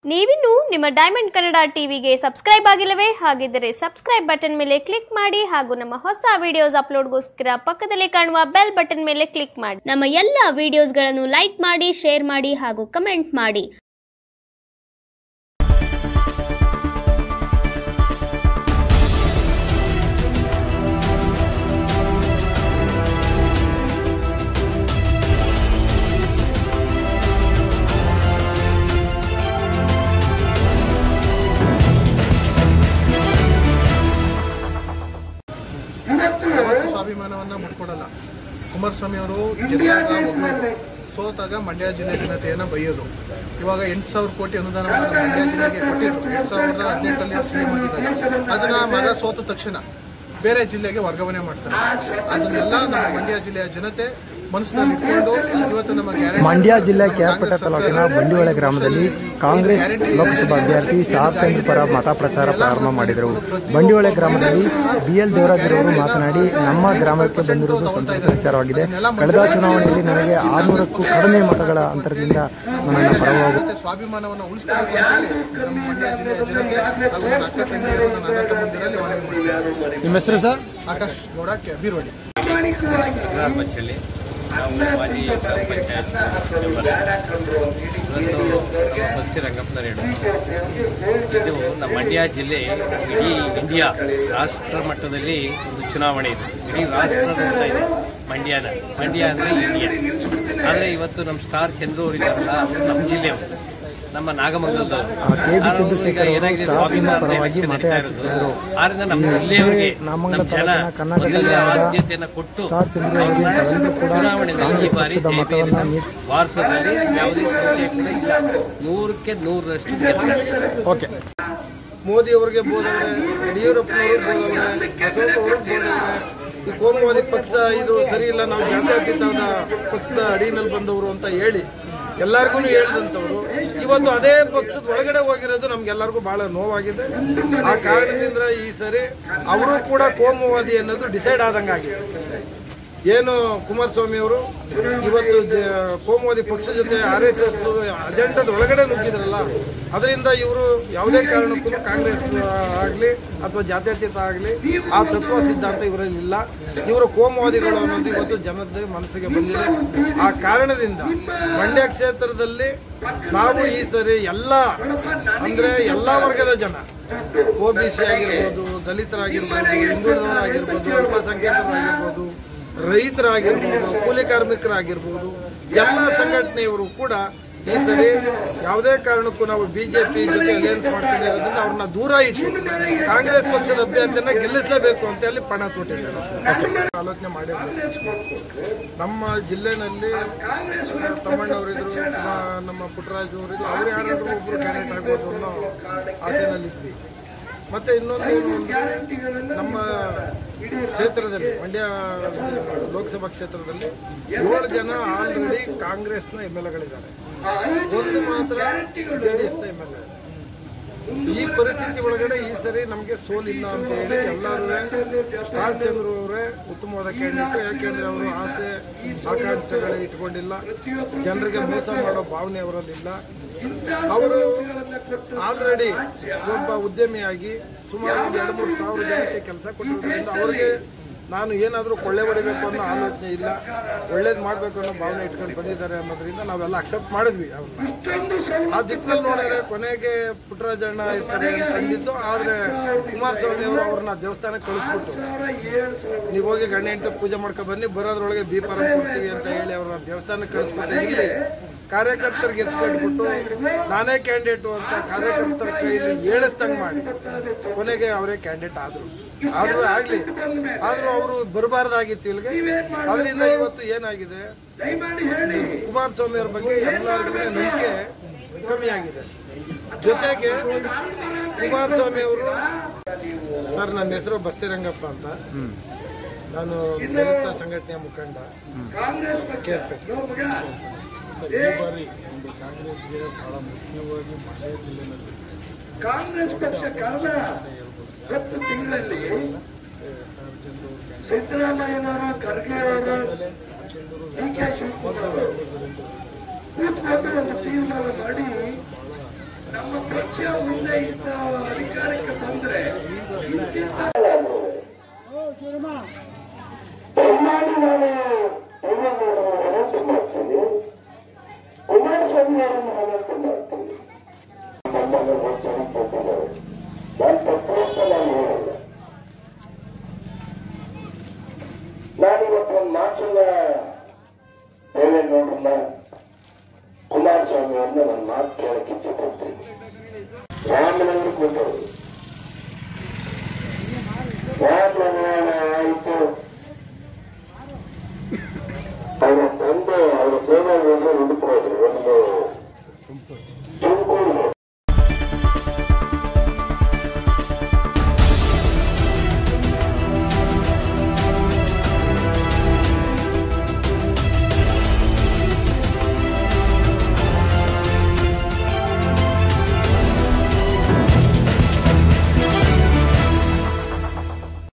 ನೀವಿನ್ನು ನಿಮ್ಮ ಡೈಮಂಡ್ ಕನ್ನಡ ಟಿವಿಗೆ ಸಬ್ಸ್ಕ್ರೈಬ್ ಆಗಿಲ್ಲವೇ ಹಾಗಿದ್ದರೆ ಸಬ್ಸ್ಕ್ರೈಬ್ ಬಟನ್ ಮೇಲೆ ಕ್ಲಿಕ್ ಮಾಡಿ ಹಾಗೂ ನಮ್ಮ ಹೊಸ ವಿಡಿಯೋಸ್ ಅಪ್ಲೋಡ್ಗೋಸ್ಕರ ಪಕ್ಕದಲ್ಲಿ ಕಾಣುವ ಬೆಲ್ ಬಟನ್ ಮೇಲೆ ಕ್ಲಿಕ್ ಮಾಡಿ ನಮ್ಮ ಎಲ್ಲ ವಿಡಿಯೋಸ್ಗಳನ್ನು ಲೈಕ್ ಮಾಡಿ ಶೇರ್ ಮಾಡಿ ಹಾಗೂ ಕಮೆಂಟ್ ಮಾಡಿ ಯಾವತ್ತೂ ಸ್ವಾಭಿಮಾನವನ್ನ ಮುಟ್ಕೊಡಲ್ಲ ಕುಮಾರಸ್ವಾಮಿ ಅವರು ಗೆದ್ದಾಗ ಒಬ್ರು ಸೋತಾಗ ಮಂಡ್ಯ ಜಿಲ್ಲೆ ಜನತೆಯನ್ನ ಬೈಯೋದು ಇವಾಗ ಎಂಟು ಸಾವಿರ ಕೋಟಿ ಅನುದಾನವನ್ನು ಮಂಡ್ಯ ಜಿಲ್ಲೆಗೆ ಕೊಟ್ಟಿದ್ರು ಎರಡ್ ಸಾವಿರದ ಹದಿನೆಂಟರಲ್ಲಿ ಸಿಎಂ ಆಗಿದ್ದಾಗ ಅದನ್ನ ಮಗ ಸೋತ ತಕ್ಷಣ ಬೇರೆ ಜಿಲ್ಲೆಗೆ ವರ್ಗಾವಣೆ ಮಾಡ್ತಾರೆ ಅದನ್ನೆಲ್ಲ ನಮ್ಮ ಮಂಡ್ಯ ಜಿಲ್ಲೆಯ ಜನತೆ ಮನಸ್ಸಿನಲ್ಲಿ ಇಟ್ಕೊಂಡು ಇವತ್ತು ನಮ್ಮ ಗ್ಯಾರಂಟಿ ಮಂಡ್ಯ ಜಿಲ್ಲೆ ಕೆಆರ್ಪೇಟೆ ತಾಲೂಕಿನ ಬಂಡಿಹೊಳೆ ಗ್ರಾಮದಲ್ಲಿ ಕಾಂಗ್ರೆಸ್ ಲೋಕಸಭಾ ಅಭ್ಯರ್ಥಿ ಸ್ಟಾರ್ ಚಂದ್ರ ಪರ ಮತ ಪ್ರಚಾರ ಪ್ರಾರಂಭ ಮಾಡಿದರು ಬಂಡಿಹೊಳೆ ಗ್ರಾಮದಲ್ಲಿ ಬಿಎಲ್ ದೇವರಾಜರವರು ಮಾತನಾಡಿ ನಮ್ಮ ಗ್ರಾಮಕ್ಕೆ ಬಂದಿರುವುದು ಸಂತಸದ ವಿಚಾರವಾಗಿದೆ ಕಳೆದ ಚುನಾವಣೆಯಲ್ಲಿ ನನಗೆ ಆರುನೂರಕ್ಕೂ ಕಡಿಮೆ ಮತಗಳ ಅಂತರದಿಂದ ನನ್ನನ್ನು ಪರವಾಗಿ ಮತ್ತೆ ಸ್ವಾಭಿಮಾನವನ್ನು ಉಳಿಸ್ಕೋಬೇಕು ಅಂತ ಹೇಳಿ ನಮ್ಮ ಮಂಡ್ಯ ಜಿಲ್ಲೆಯ ಜನತೆ ಹಾಗೂ ನನ್ನ ಅಕ್ಕ ತಂಗಿಯರು ನನ್ನ ಅಣ್ಣ ತಮ್ಮಂದಿರಲ್ಲಿ ಮನವಿ ಮಾಡ್ತಾರೆ ನಿಮ್ಮ ಹೆಸರು ಸರ್ ಆಕಾಶ್ ಗೌಡ ಕೆ ಬೀರ್ವಡಿ ಗ್ರಾಮ ಪಂಚಾಯತಿ ನಾವು ಮಾಜಿ ಗ್ರಾಮ ಪಂಚಾಯತ್ ಇವತ್ತು ನಮ್ಮ ಬಸ್ತಿ ರಂಗಪ್ಪನ ರೇಣು ಇದು ನಮ್ಮ ಮಂಡ್ಯ ಜಿಲ್ಲೆ ಇಡೀ ಇಂಡಿಯಾ ರಾಷ್ಟ್ರ ಮಟ್ಟದಲ್ಲಿ ಒಂದು ಚುನಾವಣೆ ಇದೆ ಇಡೀ ರಾಷ್ಟ್ರ ನೋಡ್ತಾ ಇದೆ ಮಂಡ್ಯನ ಮಂಡ್ಯ ಅಂದರೆ ಇಂಡಿಯಾ ಆದರೆ ಇವತ್ತು ನಮ್ಮ ಸ್ಟಾರ್ ಚಂದ್ರು ಅವರು ಇದ್ದಾರಲ್ಲ ಅವರು ನಮ್ಮ ಜಿಲ್ಲೆಯವರು ನಮ್ಮ ನಾಗಮಂಗಲದವರು ಆ, ಕೆ ಬಿ ಆದ್ರೆ ಚಂದ್ರಶೇಖರ್ ಈಗ ಅವರು ಏನಾಗಿದೆ ಸ್ಟಾರ್ ಸ್ವಾಭಿಮಾನ ಚಂದ್ರ ಪರವಾಗಿ election ಮತ ನಡೀತಾ ಯಾಚಿಸಿದರು. ಇರೋದು. ಆದ್ರಿಂದ ನಮ್ಮ ಈ ಜಿಲ್ಲೆಯವರಿಗೆ ನಾಮಂಗಲ ನಮ್ಮ ಜನ ತಾಲೂಕಿನ ಕನ್ನಡದಲ್ಲಿ ಮೊದಲ ಆದ ಆದ್ಯತೆಯನ್ನು ಕೊಟ್ಟು ಸ್ಟಾರ್ ಚಂದ್ರ ಅವರಿಗೆ ತಾವೆಲ್ಲರೂ ಕೂಡ ಚುನಾವಣೆಯಲ್ಲಿ ಈ ಕಾಂಗ್ರೆಸ್ ಬಾರಿ ಪಕ್ಷದ ಮತವನ್ನು ಜಯಭೀರನ ನೀಡಿ ವಾರಸೋದ್ರಲ್ಲಿ ಯಾವುದೇ ಸಂಶಯ ಕೂಡ ಇಲ್ಲ ನೂರಕ್ಕೆ ನೂರರಷ್ಟು ಗೆಲ್ತಾರೆ ಓಕೆ ಮೋದಿ ಅವರಿಗೆ ಬೋದವ್ರೆ ಯಡಿಯೂರಪ್ಪನವರು ಬೋದವ್ರೆ ಅಶೋಕ್ ಅವರು ಬೋದವ್ರೆ ಈ ಕೋಮುವಾದಿ ಪಕ್ಷ ಇದು ಸರಿ ಇಲ್ಲ ನಾವು ಜಾತ್ಯತೀತವಾದ ಪಕ್ಷದ ಅಡಿನಲ್ಲಿ ಬಂದವರು ಅಂತ ಹೇಳಿ ಎಲ್ಲರಿಗೂ ಹೇಳಿದಂಥವ್ರು ಇವತ್ತು ಅದೇ ಪಕ್ಷದ ಒಳಗಡೆ ಹೋಗಿರೋದು ನಮ್ಗೆಲ್ಲರಿಗೂ ಬಹಳ ನೋವಾಗಿದೆ ಆ ಕಾರಣದಿಂದ ಈ ಸರಿ ಅವರು ಕೂಡ ಕೋಮುವಾದಿ ಅನ್ನೋದು ಡಿಸೈಡ್ ಆದಂಗಾಗಿದೆ ಏನು ಕುಮಾರಸ್ವಾಮಿ ಅವರು ಇವತ್ತು ಜ- ಕೋಮುವಾದಿ ಪಕ್ಷ ಜೊತೆ ಆರ್ ಎಸ್ ಎಸ್ ಅಜೆಂಡದ ಒಳಗಡೆ ನುಗ್ಗಿದ್ರಲ್ಲ ಅದರಿಂದ ಇವರು ಯಾವುದೇ ಕಾರಣಕ್ಕೂ ಕಾಂಗ್ರೆಸ್ ಆಗಲಿ ಅಥವಾ ಜಾತ್ಯತೀತ ಆಗಲಿ ಆ ತತ್ವ ಸಿದ್ಧಾಂತ ಇವರಲ್ಲಿ ಇಲ್ಲ ಇವರು ಕೋಮುವಾದಿಗಳು ಅನ್ನೋದು ಇವತ್ತು ಜನದ ಮನಸ್ಸಿಗೆ ಬಂದಿದೆ ಆ ಕಾರಣದಿಂದ ಮಂಡ್ಯ ಕ್ಷೇತ್ರದಲ್ಲಿ ನಾವು ಈ ಸರಿ ಎಲ್ಲ ಅಂದರೆ ಎಲ್ಲ ವರ್ಗದ ಜನ ಒ ಬಿ ಸಿ ಆಗಿರ್ಬೋದು ದಲಿತರಾಗಿರ್ಬೋದು ಹಿಂದುಳಿದವರಾಗಿರ್ಬೋದು ಅಲ್ಪಸಂಖ್ಯಾತರಾಗಿರ್ಬೋದು ರೈತರಾಗಿರ್ಬೋದು ಕೂಲಿ ಕಾರ್ಮಿಕರಾಗಿರ್ಬೋದು ಎಲ್ಲ ಸಂಘಟನೆಯವರು ಕೂಡ ಈ ಸರಿ ಯಾವುದೇ ಕಾರಣಕ್ಕೂ ನಾವು ಬಿಜೆಪಿ ಜೊತೆ ಅಲಯನ್ಸ್ ಮಾಡ್ಕೊಂಡಿರೋದ್ರಿಂದ ಅವ್ರನ್ನ ದೂರ ಇಟ್ಟು ಕಾಂಗ್ರೆಸ್ ಪಕ್ಷದ ಅಭ್ಯರ್ಥಿಯನ್ನ ಗೆಲ್ಲಿಸಲೇಬೇಕು ಅಂತ ಹೇಳಿ ಪಣ ತೊಟ್ಟಿದ್ದಾರೆ ಆಲೋಚನೆ ಮಾಡಿರ್ಬೇಕು ನಮ್ಮ ಜಿಲ್ಲೆನಲ್ಲಿ ತಮ್ಮಣ್ಣವರಿದ್ರು ನಮ್ಮ ಪುಟ್ಟರಾಜು ಅವರಿದ್ರು ಅವ್ರು ಯಾರಾದರೂ ಒಬ್ಬರು ಕ್ಯಾಂಡಿಡೇಟ್ ಆಗ್ಬೋದು ಅನ್ನೋ ಆಸೆನಲ್ಲಿದ್ವಿ ಮತ್ತೆ ಇನ್ನೊಂದು ಏನು ಅಂದ್ರೆ ನಮ್ಮ ಕ್ಷೇತ್ರದಲ್ಲಿ ಮಂಡ್ಯ ಲೋಕಸಭಾ ಕ್ಷೇತ್ರದಲ್ಲಿ ಏಳು ಜನ ಆಲ್ರೆಡಿ ಕಾಂಗ್ರೆಸ್ನ ಎಮ್ ಎಲ್ ಎಗಳಿದ್ದಾರೆ ಒಂದು ಮಾತ್ರ ಜೆ ಡಿ ಎಸ್ನ ಎಮ್ ಎಲ್ ಎ ಈ ಪರಿಸ್ಥಿತಿ ಒಳಗಡೆ ಈ ಸರಿ ನಮಗೆ ಸೋಲಿಲ್ಲ ಅಂತ ಹೇಳಿ ಎಲ್ಲರೂ ಸ್ಟಾರ್ ಚಂದ್ರು ಅವರೇ ಉತ್ತಮವಾದ ಕ್ಯಾಂಡಿಡೇಟ್ ಯಾಕೆಂದ್ರೆ ಅವರು ಆಸೆ ಆಕಾಂಕ್ಷೆಗಳೇ ಇಟ್ಕೊಂಡಿಲ್ಲ ಜನರಿಗೆ ಮೋಸ ಮಾಡೋ ಭಾವನೆ ಅವರಲ್ಲಿಲ್ಲ ಅವರು ಆಲ್ರೆಡಿ ಒಬ್ಬ ಉದ್ಯಮಿಯಾಗಿ ಸುಮಾರು ಒಂದು ಎರಡು ಮೂರು ಸಾವಿರ ಜನಕ್ಕೆ ಕೆಲಸ ಕೊಟ್ಟಿರೋದ್ರಿಂದ ಅವರಿಗೆ ನಾನು ಏನಾದರೂ ಕೊಳ್ಳೆ ಹೊಡಿಬೇಕು ಅನ್ನೋ ಆಲೋಚನೆ ಇಲ್ಲ ಒಳ್ಳೇದು ಮಾಡಬೇಕು ಅನ್ನೋ ಭಾವನೆ ಇಟ್ಕೊಂಡು ಬಂದಿದ್ದಾರೆ ಅನ್ನೋದ್ರಿಂದ ನಾವೆಲ್ಲ ಅಕ್ಸೆಪ್ಟ್ ಮಾಡಿದ್ವಿ ಅವ್ರನ್ನ ಆ ದಿಕ್ಕಿನಲ್ಲಿ ನೋಡಿದ್ರೆ ಕೊನೆಗೆ ಪುಟ್ಟರಾಜಣ್ಣ ಇರ್ತಾರೆ ಕಂಡಿದ್ದು ಆದರೆ ಕುಮಾರಸ್ವಾಮಿ ಅವರು ಅವ್ರನ್ನ ದೇವಸ್ಥಾನಕ್ಕೆ ಕಳಿಸ್ಬಿಟ್ಟು ನೀವು ಹೋಗಿ ಗಂಡ ಹೆಂಡತಿ ಪೂಜೆ ಮಾಡ್ಕೊಂಡು ಬನ್ನಿ ಬರೋದ್ರೊಳಗೆ ದೀಪಾರ ಕೊಡ್ತೀವಿ ಅಂತ ಹೇಳಿ ಅವ್ರನ್ನ ದೇವಸ್ಥಾನಕ್ಕೆ ಕಳಿಸ್ಬಿಟ್ಟು ಇಲ್ಲಿ ಕಾರ್ಯಕರ್ತರಿಗೆ ಎತ್ಕೊಂಡ್ಬಿಟ್ಟು ನಾನೇ ಕ್ಯಾಂಡಿಡೇಟು ಅಂತ ಕಾರ್ಯಕರ್ತರ ಕೈಯಲ್ಲಿ ಏಳಿಸ್ದಂಗೆ ಮಾಡಿ ಕೊನೆಗೆ ಅವರೇ ಕ್ಯಾಂಡಿಡೇಟ್ ಆದರು ಆದರೂ ಆಗಲಿ ಆದರೂ ಅವರು ಬರಬಾರ್ದಾಗಿತ್ತು ಇಲ್ಲಿಗೆ ಅದರಿಂದ ಇವತ್ತು ಏನಾಗಿದೆ ಕುಮಾರಸ್ವಾಮಿ ಅವ್ರ ಬಗ್ಗೆ ಎಲ್ಲರಿಗೂ ನಂಬಿಕೆ ಕಮ್ಮಿ ಆಗಿದೆ ಜೊತೆಗೆ ಕುಮಾರಸ್ವಾಮಿ ಅವರು ಸರ್ ನನ್ನ ಹೆಸರು ಬಸ್ತಿರಂಗಪ್ಪ ಅಂತ ನಾನು ದಲಿತ ಸಂಘಟನೆಯ ಮುಖಂಡ ಕೇರ್ಪೇಟೆ ಸರ್, ಈ ಬಾರಿ ಒಂದು ಕಾಂಗ್ರೆಸ್ಗೆ ಬಹಳ ಮುಖ್ಯವಾಗಿ ಮಂಡ್ಯ ಜಿಲ್ಲೆನಲ್ಲಿ ಕಾಂಗ್ರೆಸ್ ಪಕ್ಷ ಕಳೆದ ಹತ್ತು ತಿಂಗಳಲ್ಲಿ ಸಿದ್ದರಾಮಯ್ಯನವರು ಖರ್ಗೆ ಅವರು ಡಿ ಕೆ ಶಿವಕುಮಾರ್ ಅವರು ಕೂತ್ಕೊಂಡು ಒಂದು ತೀರ್ಮಾನ ಮಾಡಿ ನಮ್ಮ ಪಕ್ಷ ಮುಂದೆ ಇದ್ದ ಅಧಿಕಾರಕ್ಕೆ ಬಂದ್ರೆ ದಯಮಾಡಿ ನಾನು ದೇವೇಗೌಡರನ್ನು ವಿನಂತಿ ಮಾಡ್ತೀನಿ ಕುಮಾರಸ್ವಾಮಿ ಅವರನ್ನು ವಿನಂತಿ ಮಾಡ್ತೀನಿ ನಮ್ಮನ್ನು ವಚನ ಕೊಟ್ಟಿದ್ದಾರೆ ನಾನು ತಪ್ಪು ಅಂತ ನಾನು ಹೇಳಲ್ಲ ನಾನಿವತ್ತು ಒಂದು ಮಾತನ್ನ ದೇವೇಗೌಡರನ್ನ ಕುಮಾರಸ್ವಾಮಿ ಅವ್ರನ್ನ ನನ್ನ ಮಾತು ಕೇಳಕ್ಕೆ ಇಚ್ಛೆ ಪಡ್ತೀನಿ ರಾಮನಗರಕ್ಕೆ ಬಂದವರು